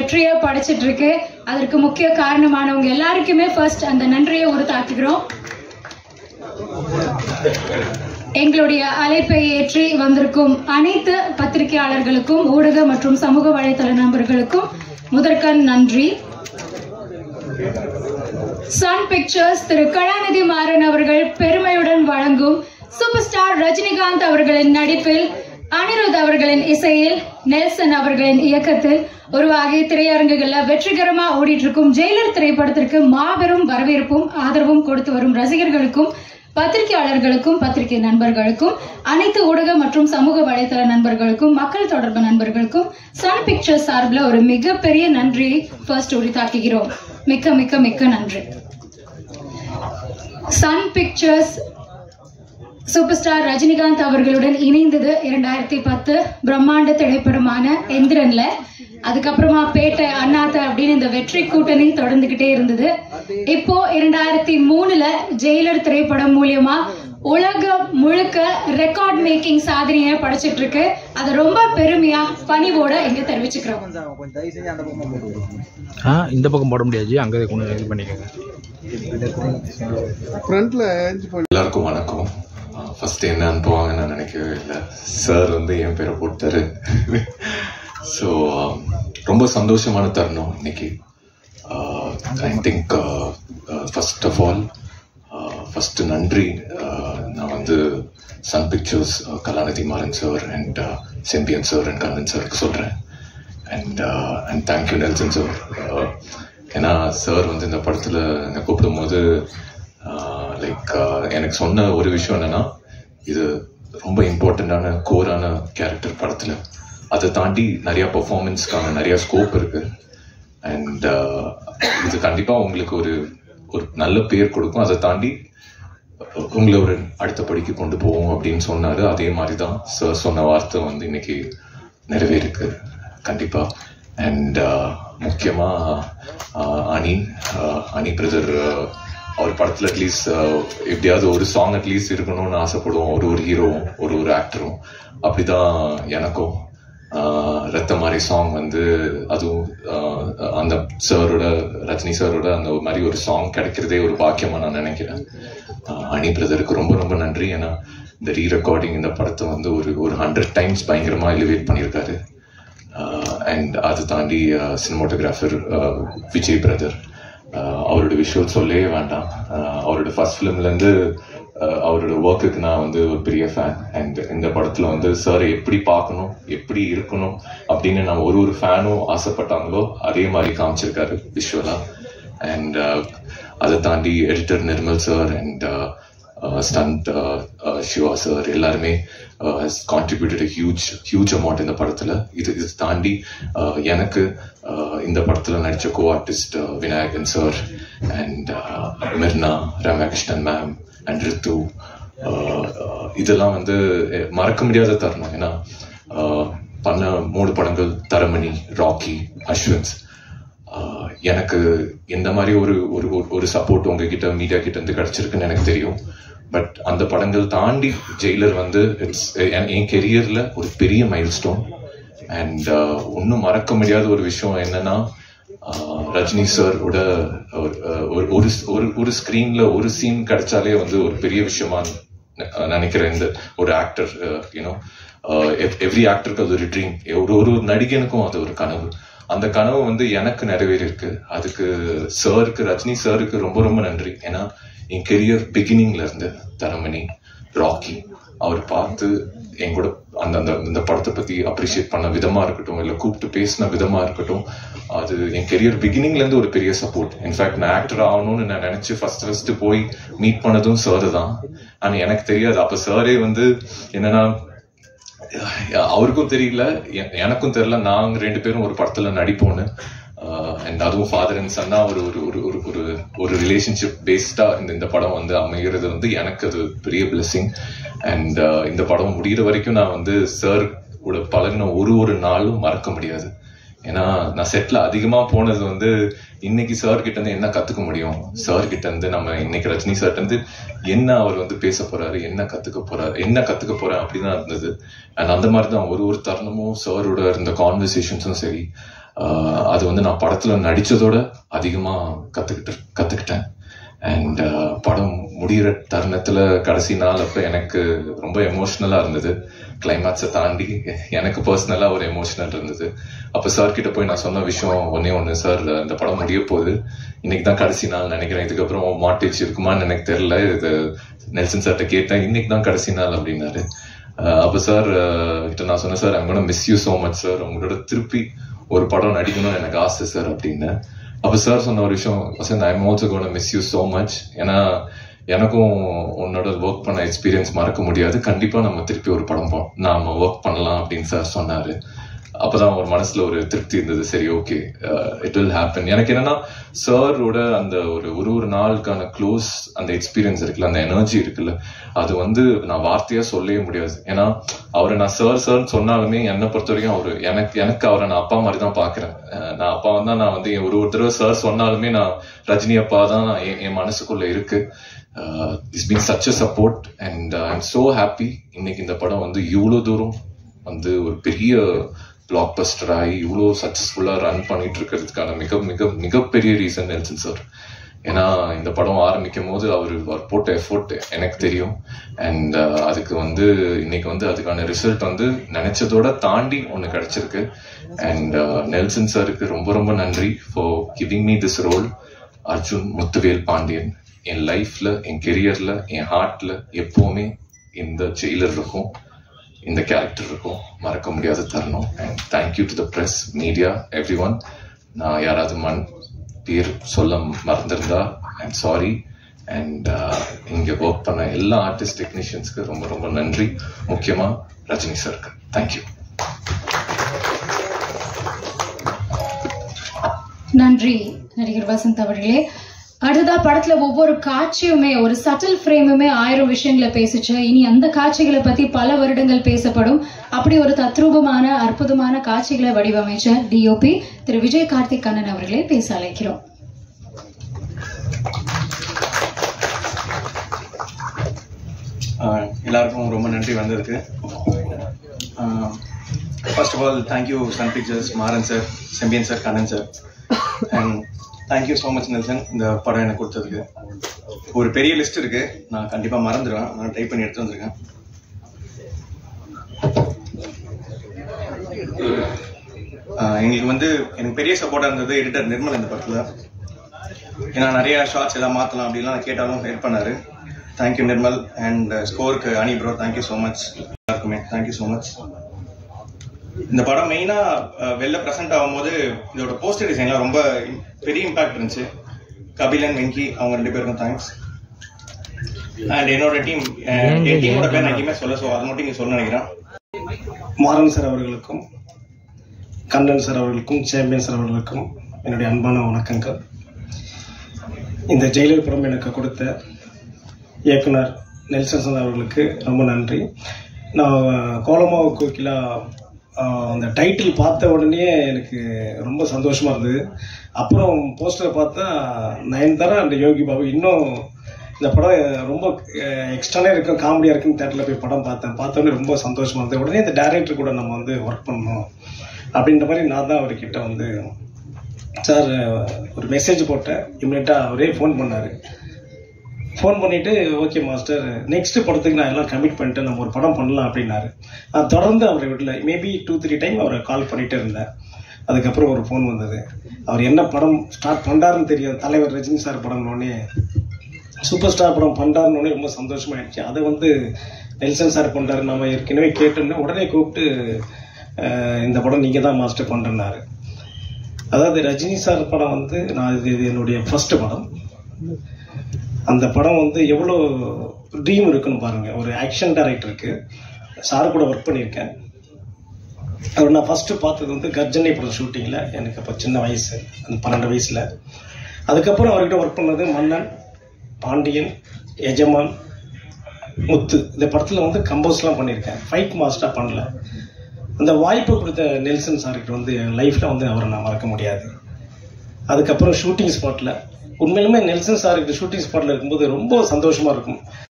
வெற்றியை படைச்சிட்டு இருக்கு அதற்கு முக்கிய காரணமானவங்க எல்லாருக்குமே ஃபர்ஸ்ட் அந்த நன்றியை உறுத்தாக்குகிறோம் எங்களுடைய அழைப்பை ஏற்றி வந்திருக்கும் அனைத்து பத்திரிகையாளர்களுக்கும் ஊடக மற்றும் சமூக வலைதள நண்பர்களுக்கும் முதற்கண் நன்றி சன் பிக்சர்ஸ் திரு கலாநிதி மாறன் அவர்கள் பெருமையுடன் வழங்கும் சூப்பர் ஸ்டார் ரஜினிகாந்த் அவர்களின் நடிப்பில் அனிருத் அவர்களின் இசையில் நெல்சன் அவர்களின் இயக்கத்தில் உருவாகி திரையரங்குகள்ல வெற்றிகரமா ஓடிட்டு இருக்கும் ஜெயிலர் திரைப்படத்திற்கு மாபெரும் வரவேற்பும் ஆதரவும் கொடுத்து வரும் ரசிகர்களுக்கும் பத்திரிகையாளர்களுக்கும் பத்திரிகை நண்பர்களுக்கும் அனைத்து ஊடக மற்றும் சமூக வலைதள நண்பர்களுக்கும் மக்கள் தொடர்பு நண்பர்களுக்கும் சன் பிக்சர்ஸ் சார்பில் ஒரு மிகப்பெரிய நன்றியை ஃபர்ஸ்ட் உரித்தாக்குகிறோம் மிக்க மிக்க மிக்க நன்றி Sun Pictures super star Rajinikanth அவர்களுடன் இணைந்தது இரண்டாயிரத்தி பத்து பிரம்மாண்ட திரைப்படமான எந்திரன்ல அதுக்கப்புறமா பேட்டை அண்ணாத்த அப்படின்னு இந்த வெற்றி கூட்டணி தொடர்ந்துகிட்டே இருந்தது இப்போ இரண்டாயிரத்தி மூணுல ஜெயிலர் திரைப்படம் மூலியமா உலகம் முழுக்க ரெக்கார்ட் மேக்கிங் சாதனையை படைச்சிட்டு இருக்கு அதை ரொம்ப பெருமையா பணிவோட இங்க தெரிவிச்சுக்கிறோம் கொஞ்சம் கொஞ்சம் தயவு செஞ்சு அந்த பக்கம் போட்டு விடுங்க ஆ இந்த பக்கம் போட முடியாது அங்கே கொண்டு இது பண்ணிக்கோங்க ஃப்ரண்ட்ல எல்லாருக்கும் வணக்கம் ஃபர்ஸ்ட் என்ன அனுப்புவாங்கன்னு நான் நினைக்கவே இல்லை சார் வந்து என் பேரை போட்டாரு ஸோ ரொம்ப சந்தோஷமான தருணம் இன்னைக்கு I think first of all first நன்றி uh, நான் வந்து Sun Pictures Kalanithi Maran sir and Sembiyan sir and Kannan சாருக்கு சொல்கிறேன் and and thank you Nelson sir ஏன்னா சார் வந்து இந்த படத்தில் என்னை கூப்பிடும்போது லைக் எனக்கு சொன்ன ஒரு விஷயம் என்னன்னா இது ரொம்ப இம்பார்ட்டண்ட்டான கோரான கேரக்டர் படத்தில் அதை தாண்டி நிறைய பெர்ஃபார்மன்ஸ்க்கான நிறைய ஸ்கோப் இருக்கு அண்ட் இது கண்டிப்பாக உங்களுக்கு ஒரு ஒரு நல்ல பேர் கொடுக்கும் அதை தாண்டி உங்களை ஒரு அடுத்த படிக்கு கொண்டு போவோம் அப்படின்னு சொன்னாரு அதே மாதிரி தான் சார் சொன்ன வார்த்தை வந்து இன்னைக்கு நிறைவேறிருக்கு கண்டிப்பா அண்ட் முக்கியமா ஆஹ், அனி ஆஹ், அனி பிரதர் அவர் படத்துல அட்லீஸ்ட் எப்படியாவது ஒரு சாங் அட்லீஸ்ட் இருக்கணும்னு ஆசைப்படுவோம் ஒரு ஒரு ஹீரோவும் ஒரு ஒரு ஆக்டரும் அப்படிதான் எனக்கும் ஆஹ், ரத்த மாதிரி சாங் வந்து அதுவும் ஆஹ், அந்த சாரோட ரஜினி சாரோட அந்த ஒரு மாதிரி ஒரு சாங் கிடைக்கிறதே ஒரு பாக்கியமா நான் நினைக்கிறேன் ஆஹ், அனி பிரதருக்கு ரொம்ப ரொம்ப நன்றி ஏன்னா இந்த ரீ ரெக்கார்டிங் இந்த படத்தை வந்து ஒரு ஒரு ஹண்ட்ரட் டைம்ஸ் பயங்கரமா எலிவேட் பண்ணியிருக்காரு அண்ட் அது தாண்டி சினிமாட்டோகிராஃபர் விஜய் பிரதர் அவரோட விஷுவல் சொல்லவே வேண்டாம் ஆஹ் அவரோட ஃபர்ஸ்ட் ஃபிலிம்லேருந்து அவரோட ஒர்க்குக்கு நான் வந்து ஒரு பெரிய ஃபேன் அண்ட் இந்த படத்தில் வந்து சார் எப்படி பார்க்கணும் எப்படி இருக்கணும் அப்படின்னு நம்ம ஒரு ஒரு ஃபேனும் ஆசைப்பட்டாங்களோ அதே மாதிரி காமிச்சிருக்காரு விஷுவலாக அண்ட் அதை தாண்டி editor Nirmal sir and stunt Siva sir எல்லாருமே has contributed huge huge amount இந்த படத்துல இது இது தாண்டி uh, எனக்கு uh, இந்த படத்துல நடிச்ச co artist Vinayakan sir and Mirnaa Ramakrishnan ma'am and Ritu uh, uh, இதெல்லாம் வந்து அஹ், மறக்க முடியாத தருணம் ஏன்னா uh, பண்ண மூணு படங்கள் தரமணி ராக்கி அஸ்வந்த் ஆஹ் எனக்கு எந்த மாதிரி ஒரு ஒரு ஒரு- ஒரு சப்போர்ட் உங்ககிட்ட மீடியா கிட்ட இருந்து கிடைச்சிருக்குன்னு எனக்கு தெரியும் பட் அந்த படங்கள் தாண்டி ஜெயிலர் வந்து இட்ஸ் என் கெரியர்ல ஒரு பெரிய மைல் ஸ்டோன் அண்ட் ஒன்றும் மறக்க முடியாத ஒரு விஷயம் என்னன்னா ஆஹ் ரஜினி சாரோட ஒரு ஒரு ஒரு ஒரு ஒரு ஸ்க்ரீன்ல ஒரு சீன் கிடைச்சாலே வந்து ஒரு பெரிய விஷயமா ந- நினைக்கிறேன் இந்த ஒரு ஆக்டர் யூனோ எவ்ரி ஆக்டருக்கு அது ஒரு ட்ரீம் ஒரு ஒரு நடிகனுக்கும் அது ஒரு கனவு அந்த கனவு வந்து எனக்கு நிறைவேறி இருக்கு அதுக்கு சாருக்கு ரஜினி சாருக்கு ரொம்ப ரொம்ப நன்றி ஏன்னா என் கெரியர் பிகினிங்ல இருந்து தரமணி ராக்கி அவர் பார்த்து என் கூட அந்த அந்த இந்த படத்தை பத்தி அப்ரிஷியேட் பண்ண விதமா இருக்கட்டும் இல்ல கூப்பிட்டு பேசின விதமா இருக்கட்டும் அது என் கெரியர் பிகினிங்ல இருந்து ஒரு பெரிய சப்போர்ட் இன்ஃபேக்ட் நான் ஆக்டர் ஆகணும்னு நான் நினைச்சு ஃபர்ஸ்ட் ஃபர்ஸ்ட் போய் மீட் பண்ணதும் சார் தான் ஆனா எனக்கு தெரியாது அப்ப சாரே வந்து என்னன்னா அவருக்கும் தெரியல எ- எனக்கும் தெரியல நாங்க ரெண்டு பேரும் ஒரு படத்துல நடிப்போம்னு அண்ட் அதுவும் ஃபாதர் அண்ட் சன்னா ஒரு ஒரு ஒரு ஒரு ஒரு ஒரு ரிலேஷன்ஷிப் பேஸ்டா இந்த இந்த படம் வந்து அமைகிறது வந்து எனக்கு அது பெரிய பிளெஸிங் அண்ட் இந்த படம் முடிகிற வரைக்கும் நான் வந்து சார் கூட பழகின ஒரு ஒரு நாளும் மறக்க முடியாது ஏன்னா நான் செட்ல அதிகமா போனது வந்து இன்னைக்கு சார் கிட்ட இருந்து என்ன கத்துக்க முடியும் சார் கிட்ட இருந்து நம்ம இன்னைக்கு ரஜினி சார் இருந்து என்ன அவர் வந்து பேச போறாரு என்ன கத்துக்க போறாரு என்ன கத்துக்க போறேன் அப்படின்னு இருந்தது அண்ட் அந்த மாதிரி தான் ஒரு ஒரு தருணமும் சாரோட இருந்த கான்வர்சேஷன்ஸும் சரி ஆஹ் அது வந்து நான் படத்துல நடிச்சதோட அதிகமா கத்துக்கிட்டு கத்துக்கிட்டேன் அண்ட் படம் முடிகிற தருணத்துல கடைசி நாள் அப்ப எனக்கு ரொம்ப எமோஷ்னலா இருந்தது கிளைமேக்ஸை தாண்டி எனக்கு பர்சனலா ஒரு எமோஷனல் இருந்தது அப்ப சார் கிட்ட போய் நான் சொன்ன விஷயம் ஒன்னே ஒண்ணு சார் இந்த படம் முடிய போகுது இன்னைக்கு தான் கடைசி நாள் நினைக்கிறேன் இதுக்கப்புறம் மாட்டேஜ் இருக்குமான்னு எனக்கு தெரியல இது நெல்சன் சார்ட்ட கேட்டேன் இன்னைக்கு தான் கடைசி நாள் அப்படின்னாரு அஹ் அப்ப சார் கிட்ட நான் சொன்னேன் sir I'm gonna miss you so much sir உங்களோட திருப்பி ஒரு படம் நடிக்கணும்னு எனக்கு ஆசை சார் அப்படின்னு அப்ப சார் சொன்ன ஒரு விஷயம் Vasanth I am also gonna miss you so much ஏன்னா எனக்கும் உன்னோட ஒர்க் பண்ண எக்ஸ்பீரியன்ஸ் மறக்க முடியாது கண்டிப்பா நம்ம திருப்பி ஒரு படம் போ- நாம ஒர்க் பண்ணலாம் அப்படின்னு சார் சொன்னாரு அப்பதான் ஒரு மனசுல ஒரு திருப்தி இருந்தது சரி ஓகே இட் வில் ஹேப்பன் எனக்கு என்னன்னா சாரோட அந்த ஒரு ஒரு ஒரு நாளுக்கான க்ளோஸ் அந்த எக்ஸ்பீரியன்ஸ் இருக்குல்ல அந்த எனர்ஜி இருக்குல்ல அது வந்து நான் வார்த்தையா சொல்லவே முடியாது ஏன்னா அவரை நான் சார் சார் சொன்னாலுமே என்னை பொறுத்த வரைக்கும் அவரு எனக்கு எனக்கு அவரை நான் அப்பா மாதிரி தான் பாக்குறேன் அஹ் நான் அப்பா வந்தா நான் வந்து என் ஒரு ஒரு தடவை சார் சொன்னாலுமே நான் ரஜினி அப்பா தான் நான் என் என் மனசுக்குள்ள இருக்கு it's been such a support and I am so happy இன்னைக்கு இந்த படம் வந்து இவ்வளோ தூரம் வந்து ஒரு பெரிய பிளாக் பஸ்டர் ஆகி இவ்வளோ சக்ஸஸ்ஃபுல்லா ரன் பண்ணிட்டு இருக்கிறதுக்கான மிக மிக மிகப்பெரிய ரீசன் நெல்சன் சார் ஏன்னா இந்த படம் ஆரம்பிக்கும் போது அவர் அவர் போட்ட எஃபோர்ட் எனக்கு தெரியும் அண்ட் அதுக்கு வந்து இன்னைக்கு வந்து அதுக்கான ரிசல்ட் வந்து நினைச்சதோட தாண்டி ஒன்று கிடைச்சிருக்கு அண்ட் நெல்சன் சாருக்கு ரொம்ப ரொம்ப நன்றி for giving me this role Arjun Muthuvel Pandian என் லைஃப்ல என் கெரியர்ல என் ஹார்ட்ல எப்பவுமே இந்த ஜெயிலர் இருக்கும் இந்த கேரக்டர் இருக்கும் மறக்க முடியாத தருணம் and thank you to the press media everyone நான் யாராவது மண் பேர் சொல்ல மறந்திருந்தா ஐம் சாரி அண்ட் இங்க ஒர்க் பண்ண எல்லா ஆர்டிஸ்ட் டெக்னீஷியன்ஸ்க்கு ரொம்ப ரொம்ப நன்றி முக்கியமா ரஜினி சாருக்கு தேங்க்யூ நன்றி நடிகர் வசந்த் அவர்களே அடுத்ததா படத்துல ஒவ்வொரு காட்சியுமே ஒரு சட்டில் ஃப்ரேமுமே ஆயிரம் விஷயங்களை பேசிச்சு இனி அந்த காட்சிகளை பத்தி பல வருடங்கள் பேசப்படும் அப்படி ஒரு தத்ரூபமான அற்புதமான காட்சிகளை வடிவமைச்ச டிஓபி திரு விஜய் கார்த்திக் கண்ணன் அவர்களை பேச அழைக்கிறோம் ஆஹ் எல்லாருக்கும் ரொம்ப நன்றி வந்ததுக்கு first of all thank you Sun Pictures Maran sir Sembiyan sir Kannan sir and thank you so much Nelson இந்த படம் எனக்கு கொடுத்ததுக்கு ஒரு பெரிய லிஸ்ட் இருக்கு நான் கண்டிப்பாக மறந்துடுவேன் நான் டைப் பண்ணி எடுத்து வந்திருக்கேன் ஆஹ் எங்களுக்கு வந்து எனக்கு பெரிய சப்போர்ட்டாக இருந்தது எடிட்டர் நிர்மல் இந்த படத்தில் ஏன்னா நிறைய ஷார்ட்ஸ் எல்லாம் மாற்றலாம் அப்படிலாம் கேட்டாலும் ஹெல்ப் பண்ணாரு தேங்க்யூ நிர்மல் அண்ட் ஸ்கோருக்கு Ani bro thank you so much எல்லாருக்குமே தேங்க்யூ ஸோ மச் இந்த படம் மெயினாக வெளில ப்ரெசென்ட் ஆகும்போது இதோட போஸ்டர் டிசைன்லாம் ரொம்ப பெரிய இம்பாக்ட் இருந்துச்சு கபிலன் வெங்கி அவங்க ரெண்டு பேருக்கும் தேங்க்ஸ் அண்ட் என்னோட டீம் என் டீமோட பேர் நான் எங்கேயுமே சொல்ல ஸோ அதை மட்டும் இங்கே சொல்ல நினைக்கிறேன் மாறன் சார் அவர்களுக்கும் கண்ணன் சார் அவர்களுக்கும் சாம்பியன் சார் அவர்களுக்கும் என்னுடைய அன்பான வணக்கங்கள் இந்த ஜெயிலர் படம் எனக்கு கொடுத்த இயக்குனர் நெல்சன் சார் அவர்களுக்கு ரொம்ப நன்றி நான் கோலமாவு கோகிலா ஆஹ், அந்த டைட்டில் பார்த்த உடனே எனக்கு ரொம்ப சந்தோஷமா இருந்தது அப்புறம் போஸ்டரை பார்த்தா நயன்தாரா அண்ட் யோகி பாபு இன்னும் இந்த படம் ரொம்ப எக்ஸ்ட்ரானே இருக்கும் காமெடியாக இருக்குன்னு தேட்டரில் போய் படம் பார்த்தேன் பார்த்தோன்னே ரொம்ப சந்தோஷமா இருந்தது உடனே இந்த டைரக்டர் கூட நம்ம வந்து ஒர்க் பண்ணணும் அப்படின்ற மாதிரி நான் தான் அவர்கிட்ட வந்து சார் ஒரு மெசேஜ் போட்டேன் இம்மிடியட்டாக அவரே ஃபோன் பண்ணார் ஃபோன் பண்ணிட்டு ஓகே மாஸ்டர் நெக்ஸ்ட் படத்துக்கு நான் எல்லாம் கமிட் பண்ணிட்டேன் நம்ம ஒரு படம் பண்ணலாம் அப்படின்னாரு நான் தொடர்ந்து அவரை விடல மேபி டூ த்ரீ டைம் அவரை கால் பண்ணிட்டே இருந்தேன் அதுக்கப்புறம் ஒரு ஃபோன் வந்தது அவர் என்ன படம் ஸ்டார்ட் பண்ணாருன்னு தெரியும் தலைவர் ரஜினி சார் படம்னோடனே சூப்பர் ஸ்டார் படம் பண்ணுறாருன்னு ரொம்ப சந்தோஷமாயிடுச்சு அதை வந்து நெல்சன் சார் பண்ணுறாரு நம்ம ஏற்கனவே கேட்டோம்னா உடனே கூப்பிட்டு அஹ், இந்த படம் நீங்கள் தான் மாஸ்டர் பண்ணுறேன்னாரு அதாவது ரஜினி சார் படம் வந்து நான் இது இது என்னுடைய ஃபர்ஸ்ட் படம் அந்த படம் வந்து எவ்வளோ ட்ரீம் இருக்குன்னு பாருங்க ஒரு ஆக்ஷன் டைரக்டருக்கு சார் கூட ஒர்க் பண்ணியிருக்கேன் அவர் நான் ஃபர்ஸ்ட் பார்த்தது வந்து கர்ஜனை படம் ஷூட்டிங்கில் எனக்கு அப்போ சின்ன வயசு அந்த பன்னெண்டு வயசில் அதுக்கப்புறம் அவர்கிட்ட ஒர்க் பண்ணது மன்னன் பாண்டியன் எஜமான் முத்து இந்த படத்தில் வந்து கம்போஸ்லாம் பண்ணியிருக்கேன் ஃபைட் மாஸ்டராக பண்ணல அந்த வாய்ப்பு கொடுத்த நெல்சன் சார்கிட்ட வந்து என் லைஃப்பில் வந்து அவரை நான் மறக்க முடியாது அதுக்கப்புறம் ஷூட்டிங் ஸ்பாட்டில் உண்மையிலுமே நெல்சன் சாருக்கு ஷூட்டிங் ஸ்பாட்டில் இருக்கும்போது ரொம்ப சந்தோஷமாக இருக்கும்